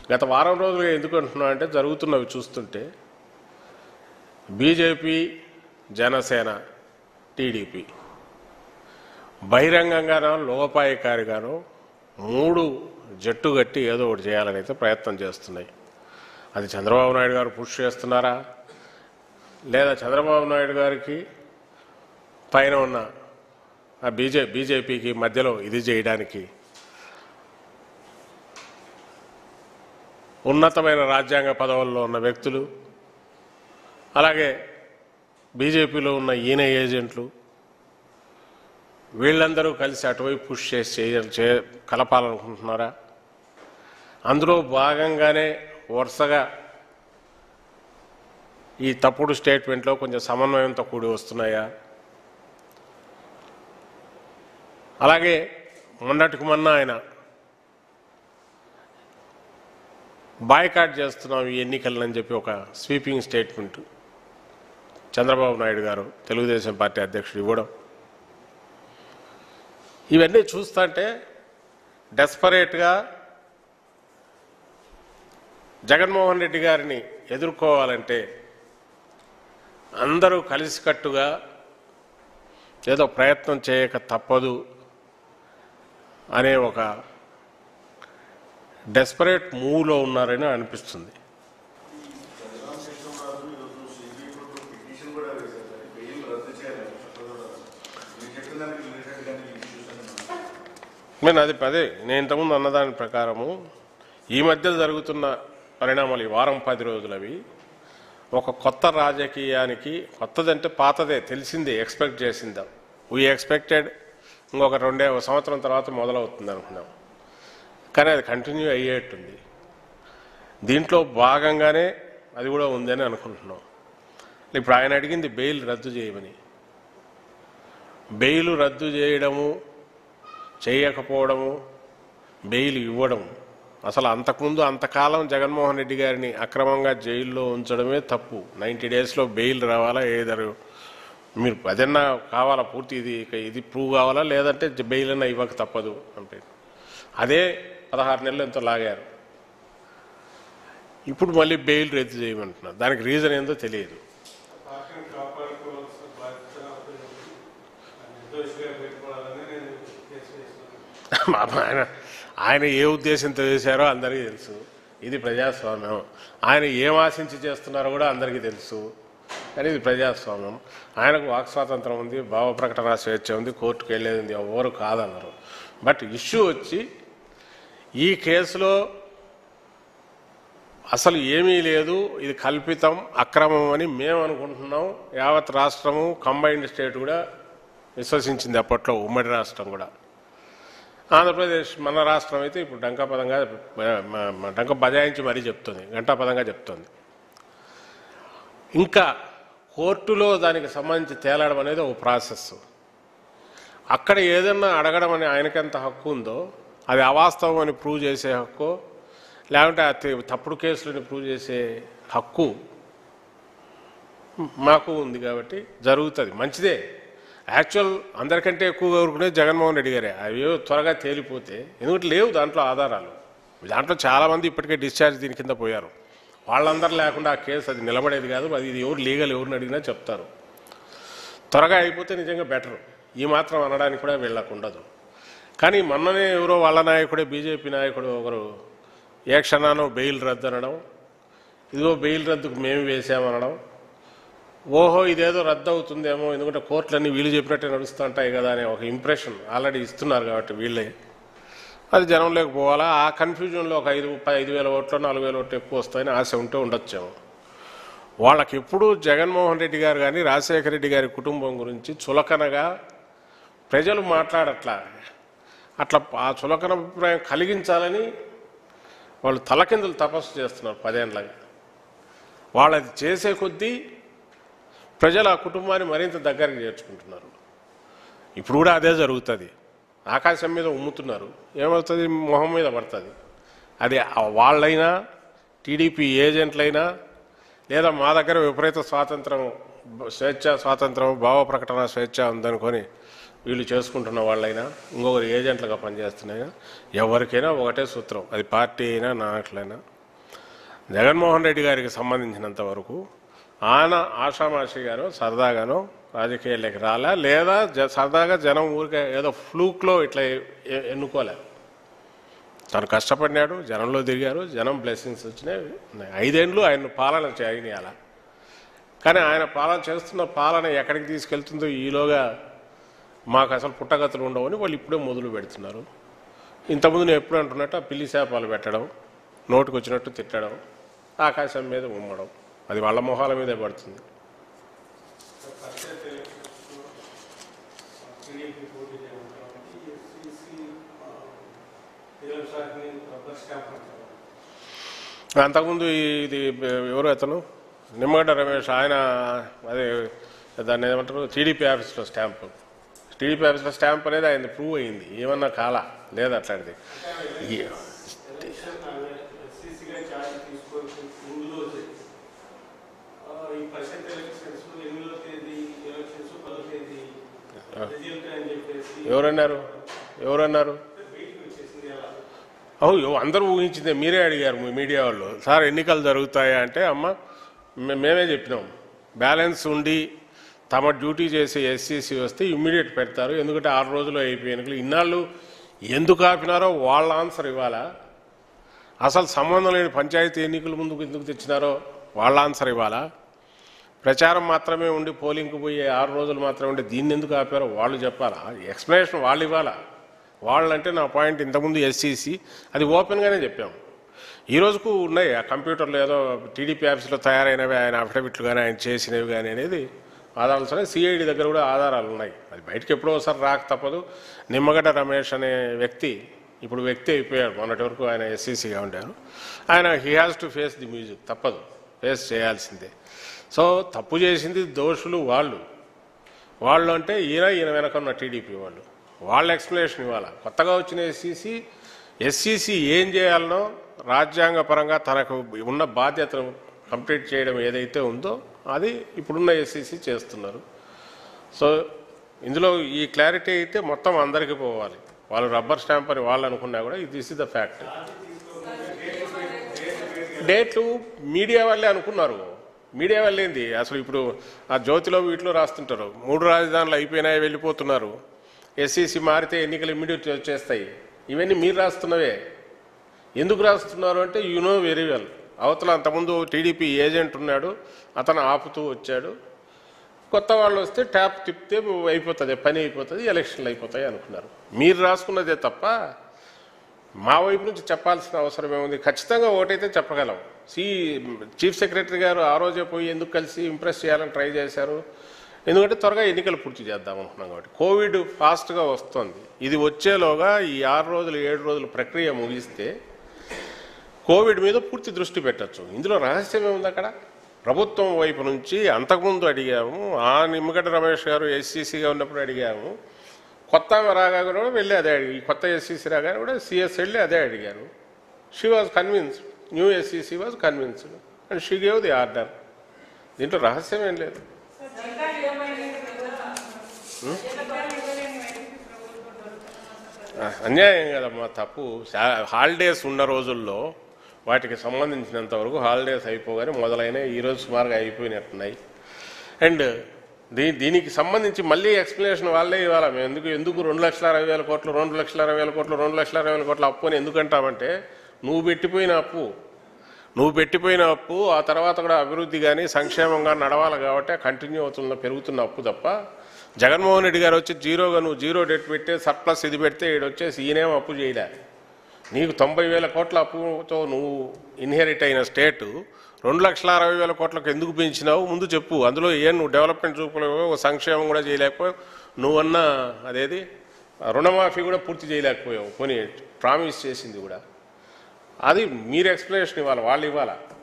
గత వారం రోజులుగా ఎందుకు అంటున్నా అంటే జరుగుతున్నవి చూస్తుంటే బీజేపీ జనసేన టీడీపీ బహిరంగంగానో లోపాయకారిగానో మూడు జట్టు కట్టి ఏదో ఒకటి చేయాలని అయితే ప్రయత్నం చేస్తున్నాయి అది చంద్రబాబు నాయుడు గారు పుష్ చేస్తున్నారా లేదా చంద్రబాబు నాయుడు గారికి పైన ఉన్న ఆ బీజే బీజేపీకి మధ్యలో ఇది చేయడానికి ఉన్నతమైన రాజ్యాంగ పదవుల్లో ఉన్న వ్యక్తులు అలాగే బీజేపీలో ఉన్న ఈయన ఏజెంట్లు వీళ్ళందరూ కలిసి అటువైపు పుష్ చేసి చేయ చే కలపాలనుకుంటున్నారా అందులో భాగంగానే వరుసగా ఈ తప్పుడు స్టేట్మెంట్లో కొంచెం సమన్వయంతో కూడి వస్తున్నాయా అలాగే మొన్నటికి మొన్న ఆయన బాయ్కాట్ చేస్తున్నాం ఈ ఎన్నికలని చెప్పి ఒక స్వీపింగ్ స్టేట్మెంట్ చంద్రబాబు నాయుడు గారు తెలుగుదేశం పార్టీ అధ్యక్షుడు ఇవ్వడం ఇవన్నీ చూస్తుంటే డెస్పరేట్గా జగన్మోహన్ రెడ్డి గారిని ఎదుర్కోవాలంటే అందరూ కలిసికట్టుగా ఏదో ప్రయత్నం చేయక తప్పదు అనే ఒక డెస్పరేట్ మూవ్లో ఉన్నారని అనిపిస్తుంది చంద్రబాబు కృష్ణరాజు ఈరోజు సిబిఐ కోర్టులో పిటిషన్ కూడా వేశారు సార్ బెయిల్ రద్దు చేయాలని చట్టంలో మీరు చెప్పిన దానికి రిలేటెడ్ గానే ఇష్యూస్ అని నేను అది అదే నేను ఇంతకుముందు అన్నదాని ప్రకారము ఈ మధ్య జరుగుతున్న పరిణామాలు ఈ వారం పది రోజులవి ఒక కొత్త రాజకీయానికి కొత్తదంటే పాతదే తెలిసిందే ఎక్స్పెక్ట్ చేసిందా వీ ఎక్స్పెక్టెడ్ ఇంకొక రెండే ఒక సంవత్సరం తర్వాత మొదలవుతుంది అనుకున్నాం కానీ అది కంటిన్యూ అయ్యేట్టుంది దీంట్లో భాగంగానే అది కూడా ఉందని అనుకుంటున్నాం ఇప్పుడు ఆయన అడిగింది బెయిల్ రద్దు చేయమని బెయిల్ రద్దు చేయడము చేయకపోవడము బెయిల్ ఇవ్వడం అసలు అంతకుముందు అంతకాలం జగన్మోహన్ రెడ్డి గారిని అక్రమంగా జైల్లో ఉంచడమే తప్పు నైంటీ డేస్లో బెయిల్ రావాలా ఏదరు మీరు అదన్నా కావాలా పూర్తి ఇది ఇక ఇది ప్రూవ్ కావాలా లేదంటే జ- బెయిల్ అన్నా ఇవ్వక తప్పదు అంటే అదే పదహారు నెలలు ఎంతో లాగారు ఇప్పుడు మళ్ళీ బెయిల్ రద్దు చేయమంటున్నారు దానికి రీజన్ ఏందో తెలియదు పార్టీని కాపాడుకోవాల్సిన బాధ్యత నిర్దోషిగా పెట్టుకోవాలని నేను కేసు వేస్తున్నాను పాపం ఆయన ఆయన ఏ ఉద్దేశంతో చేశారో అందరికీ తెలుసు ఇది ప్రజాస్వామ్యం ఆయన ఏం ఆశించి చేస్తున్నారో కూడా అందరికీ తెలుసు కానీ ఇది ప్రజాస్వామ్యం ఆయనకు వాక్ స్వాతంత్రం ఉంది భావ ప్రకటన స్వేచ్ఛ ఉంది కోర్టుకు వెళ్ళేది ఉంది ఎవరు కాదన్నారు బట్ ఇష్యూ వచ్చి ఈ కేసులో అసలు ఏమీ లేదు ఇది కల్పితం అక్రమం అని మేము అనుకుంటున్నాం యావత్ రాష్ట్రము కంబైన్డ్ స్టేట్ కూడా విశ్వసించింది అప్పట్లో ఉమ్మడి రాష్ట్రం కూడా ఆంధ్రప్రదేశ్ మన రాష్ట్రం అయితే ఇప్పుడు డంకాపదంగా మ- మ- డంక బజాయించి మరీ చెప్తుంది గంటాపదంగా చెప్తుంది ఇంకా కోర్టులో దానికి సంబంధించి తేలడం అనేది ఒక ప్రాసెస్ అక్కడ ఏదన్నా అడగడం అని ఆయనకెంత హక్కు ఉందో అది అవాస్తవం అని ప్రూవ్ చేసే హక్కు లేకుంటే ఆ తే- తప్పుడు కేసులని ప్రూవ్ చేసే హక్కు మాకు ఉంది కాబట్టి జరుగుతుంది మంచిదే యాక్చువల్ అందరికంటే ఎక్కువగా ఊరుకునే జగన్మోహన్ రెడ్డి గారే అవి త్వరగా తేలిపోతే ఎందుకంటే లేవు దాంట్లో ఆధారాలు దాంట్లో చాలామంది ఇప్పటికే డిశ్చార్జ్ దీని కింద పోయారు వాళ్ళందరూ లేకుండా ఆ కేసు అది నిలబడేది కాదు అది ఇది ఎవరు లీగల్ ఎవరిని అడిగినా చెప్తారు త్వరగా అయిపోతే నిజంగా బెటర్ ఈ మాత్రం అనడానికి కూడా వీళ్ళకు ఉండదు కానీ మొన్ననే ఎవరో వాళ్ళ నాయకుడే బీజేపీ నాయకుడు ఒకరు ఏ క్షణానో బెయిల్ రద్దు అనడం ఇదిగో బెయిల్ రద్దుకు మేము వేసామనడం ఓహో ఇదేదో రద్దు అవుతుందేమో ఎందుకంటే కోర్టులన్నీ వీళ్ళు చెప్పినట్టే నడుస్తూ ఉంటాయి కదా అనే ఒక ఇంప్రెషన్ ఆల్రెడీ ఇస్తున్నారు కాబట్టి వీళ్ళే అది జనంలోకి పోవాలా ఆ కన్ఫ్యూజన్లో ఒక ఐదు ముప్పై ఐదు వేల ఓట్లు నాలుగు వేల ఓట్లు ఎక్కువ వస్తాయని ఆశ ఉంటే ఉండొచ్చేమో వాళ్ళకి ఎప్పుడూ జగన్మోహన్ రెడ్డి గారు కానీ రాజశేఖర రెడ్డి గారి కుటుంబం గురించి చులకనగా ప్రజలు మాట్లాడట్లా అట్లా ఆ చులకన అభిప్రాయం కలిగించాలని వాళ్ళు తలకిందులు తపస్సు చేస్తున్నారు పదేళ్ళగా వాళ్ళది చేసే కొద్దీ ప్రజలు ఆ కుటుంబాన్ని మరింత దగ్గరికి చేర్చుకుంటున్నారు ఇప్పుడు కూడా అదే జరుగుతుంది ఆకాశం మీద ఉమ్ముతున్నారు ఏమవుతుంది మొహం మీద పడుతుంది అది ఆ వాళ్ళైనా టీడీపీ ఏజెంట్లైనా లేదా మా దగ్గర విపరీత స్వాతంత్రం స్వేచ్ఛ స్వాతంత్రం భావ ప్రకటన స్వేచ్ఛ ఉందనుకొని వీళ్ళు చేసుకుంటున్న వాళ్ళైనా ఇంకొకరు ఏజెంట్లుగా పనిచేస్తున్నాయినా ఎవరికైనా ఒకటే సూత్రం అది పార్టీ అయినా నాయకులైనా జగన్మోహన్ రెడ్డి గారికి సంబంధించినంత వరకు ఆయన ఆషామాషి గారు సరదాగానో రాజకీయాల్లోకి రాలే లేదా జ సరదాగా జనం ఊరికే ఏదో ఫ్లూక్లో ఇట్లా ఎ- ఎన్నుకోలే తను కష్టపడినాడు జనంలో తిరిగారు జనం బ్లెస్సింగ్స్ వచ్చినాయి ఉన్నాయి. ఐదేండ్లు ఆయన పాలన చేయనియాల కానీ ఆయన పాలన చేస్తున్న పాలన ఎక్కడికి తీసుకెళ్తుందో ఈలోగా మాకు అసలు పుట్టగతులు ఉండవని వాళ్ళు ఇప్పుడే మొదలు పెడుతున్నారు ఇంతకుముందు నేను ఎప్పుడు అంటున్నట్టు ఆ పిల్లి శాపాలు పెట్టడం నోటుకు వచ్చినట్టు తిట్టడం ఆకాశం మీద ఉమ్మడం అది వాళ్ళ మొహాల మీదే పడుతుంది పరిషత్ ఎలక్షన్స్లో టీడీపీ పోటీ చేయడం కాబట్టి ఎస్సీసీ నిరంసారిని రబ్బర్ స్టాంప్ అంటారు అంతకుముందు ఈ- ఇది ఎవరు అతను నిమ్మగడ్డ రమేష్ ఆయన అదే దాన్ని ఏమంటారు టీడీపీ ఆఫీస్లో స్టాంప్ టీడీపీ ఆఫీస్లో స్టాంప్ అనేది ఆయన ప్రూవ్ అయింది ఏమన్నా కాలా లేదు అట్లాంటిది ఈ- ఎలక్షన్ ఎస్సీసీగా ఛార్జ్ తీసుకొని ముందులో ఆ, ఈ పరిషత్ ఎలక్షన్స్ ఎనిమిదో తేదీ ఎలక్షన్స్ పదో తేదీ రిజల్ట్ అని చెప్పేసి ఎవరన్నారు ఎవరన్నారు బయటికి వచ్చేసింది అలా అవు అందరూ ఊహించిందే మీరే అడిగారు మీ మీడియా వాళ్ళు సార్ ఎన్నికలు జరుగుతాయా అంటే అమ్మ మే- మేమే చెప్పినాం బ్యాలెన్స్ ఉండి తమ డ్యూటీ చేసే ఎస్సీసీ వస్తే ఇమ్మీడియట్ పెడతారు ఎందుకంటే ఆరు రోజులు అయిపోయి ఎన్నికలు ఇన్నాళ్ళు ఎందుకు ఆపినారో వాళ్ళ ఆన్సర్ ఇవ్వాలా అసలు సంబంధం లేని పంచాయతీ ఎన్నికలు ముందుకు ఎందుకు తెచ్చినారో వాళ్ళ ఆన్సర్ ఇవ్వాలా ప్రచారం మాత్రమే ఉండి పోలింగ్కి పోయే ఆరు రోజులు మాత్రమే ఉండి దీన్ని ఎందుకు ఆపారో వాళ్ళు చెప్పాలా ఎక్స్ప్లెనేషన్ వాళ్ళు ఇవ్వాలా వాళ్ళంటే నా పాయింట్ ఇంతకుముందు ఎస్సీసీ అది ఓపెన్గానే చెప్పాము ఈ రోజుకు ఉన్నాయి ఆ కంప్యూటర్లో ఏదో టీడీపీ ఆఫీస్లో తయారైనవి ఆయన అఫిడవిట్లు కానీ ఆయన చేసినవి కానీ అనేది ఆధారాలు సరే సిఐడి దగ్గర కూడా ఆధారాలు ఉన్నాయి అది బయటకు ఎప్పుడో ఒకసారి రాక తప్పదు నిమ్మగడ్డ రమేష్ అనే వ్యక్తి ఇప్పుడు వ్యక్తి అయిపోయాడు మొన్నటి వరకు ఆయన ఎస్సీసీగా ఉండారు ఆయన he has to face the music తప్పదు ఫేస్ చేయాల్సిందే సో తప్పు చేసింది దోషులు వాళ్ళు వాళ్ళు అంటే ఈయన ఈయన వెనక ఉన్న టీడీపీ వాళ్ళు వాళ్ళ ఎక్స్ప్లెనేషన్ ఇవ్వాలి కొత్తగా వచ్చిన ఎస్సీసీ ఎస్సీసీ ఏం చేయాలనో రాజ్యాంగ పరంగా తనకు ఉన్న బాధ్యతను కంప్లీట్ చేయడం ఏదైతే ఉందో అది ఇప్పుడున్న ఎస్సీసీ చేస్తున్నారు సో ఇందులో ఈ క్లారిటీ అయితే మొత్తం అందరికీ పోవాలి వాళ్ళు రబ్బర్ స్టాంప్ అని వాళ్ళు అనుకున్నా కూడా దిస్ ఇస్ ద ఫ్యాక్ట్ డేట్లు మీడియా వాళ్ళే అనుకున్నారు మీడియా వాళ్ళే ఏంది అసలు ఇప్పుడు ఆ జ్యోతిలో వీటిలో రాస్తుంటారు మూడు రాజధానులు అయిపోయినాయి వెళ్ళిపోతున్నారు ఎస్సీసీ మారితే ఎన్నికలు ఇమ్మీడియట్ వచ్చేస్తాయి ఇవన్నీ మీరు రాస్తున్నవే ఎందుకు రాస్తున్నారు అంటే యు నో వెరీ వెల్ అవతల అంతకుముందు టీడీపీ ఏజెంట్ ఉన్నాడు అతను ఆపుతూ వచ్చాడు కొత్త వాళ్ళు వస్తే ట్యాప్ తిప్పితే అయిపోతుంది పని అయిపోతుంది ఎలక్షన్లు అయిపోతాయి అనుకున్నారు మీరు రాసుకున్నదే తప్ప మా వైపు నుంచి చెప్పాల్సిన అవసరం ఏముంది ఖచ్చితంగా ఓటైతే చెప్పగలం సి చీఫ్ సెక్రటరీ గారు ఆ రోజే పోయి ఎందుకు కలిసి ఇంప్రెస్ చేయాలని ట్రై చేశారు ఎందుకంటే త్వరగా ఎన్నికలు పూర్తి చేద్దాం అనుకున్నాం కాబట్టి కోవిడ్ ఫాస్ట్గా వస్తుంది ఇది వచ్చేలోగా ఈ ఆరు రోజులు ఏడు రోజుల ప్రక్రియ ముగిస్తే కోవిడ్ మీద పూర్తి దృష్టి పెట్టచ్చు ఇందులో రహస్యం ఏముంది అక్కడ ప్రభుత్వం వైపు నుంచి అంతకుముందు అడిగాము ఆ నిమ్మగడ్డ రమేష్ గారు ఎస్సీసీగా ఉన్నప్పుడు అడిగాము కొత్త ఆమె రాగా కూడా వెళ్ళి అదే అడిగి ఈ కొత్త ఎస్సీసీ రాగా కూడా సిఎస్ వెళ్ళి అదే అడిగారు she was convinced new SEC was convinced and she gave the order దీంట్లో రహస్యం ఏం లేదు ఆ, అన్యాయం కదమ్మా తప్పు శా- హాలిడేస్ ఉన్న రోజుల్లో వాటికి సంబంధించినంత వరకు హాలిడేస్ అయిపోగానే మొదలైన ఈరోజు సుమారుగా అయిపోయినట్టున్నాయి అండ్ దీ దీనికి సంబంధించి మళ్ళీ ఎక్స్ప్లెనేషన్ వాళ్ళే ఇవ్వాలి మేము ఎందుకు ఎందుకు రెండు లక్షల అరవై వేల కోట్లు రెండు లక్షల అరవై వేల కోట్లు రెండు లక్షల అరవై వేల కోట్ల అప్పు అని ఎందుకంటామంటే నువ్వు పెట్టిపోయిన అప్పు నువ్వు పెట్టిపోయిన అప్పు ఆ తర్వాత కూడా అభివృద్ధి కానీ సంక్షేమంగా నడవాలి కాబట్టి కంటిన్యూ అవుతున్న పెరుగుతున్న అప్పు తప్ప జగన్మోహన్ రెడ్డి గారు వచ్చి జీరోగా నువ్వు జీరో డెట్ పెడితే సర్ప్లస్ ఇది పెడితే ఈడు వచ్చేసి ఈయనేం అప్పు చేయలే నీకు తొంభై వేల కోట్ల అప్పుతో నువ్వు ఇన్హెరిట్ అయిన స్టేటు రెండు లక్షల అరవై వేల కోట్లకు ఎందుకు పెంచినావు ముందు చెప్పు అందులో ఏం నువ్వు డెవలప్మెంట్ చూపలేవు ఒక సంక్షేమం కూడా చేయలేకపోయావు నువ్వన్న అదేది రుణమాఫీ కూడా పూర్తి చేయలేకపోయావు కొని ప్రామిస్ చేసింది కూడా అది మీరు ఎక్స్ప్లెనేషన్ ఇవ్వాలి వాళ్ళు ఇవ్వాలా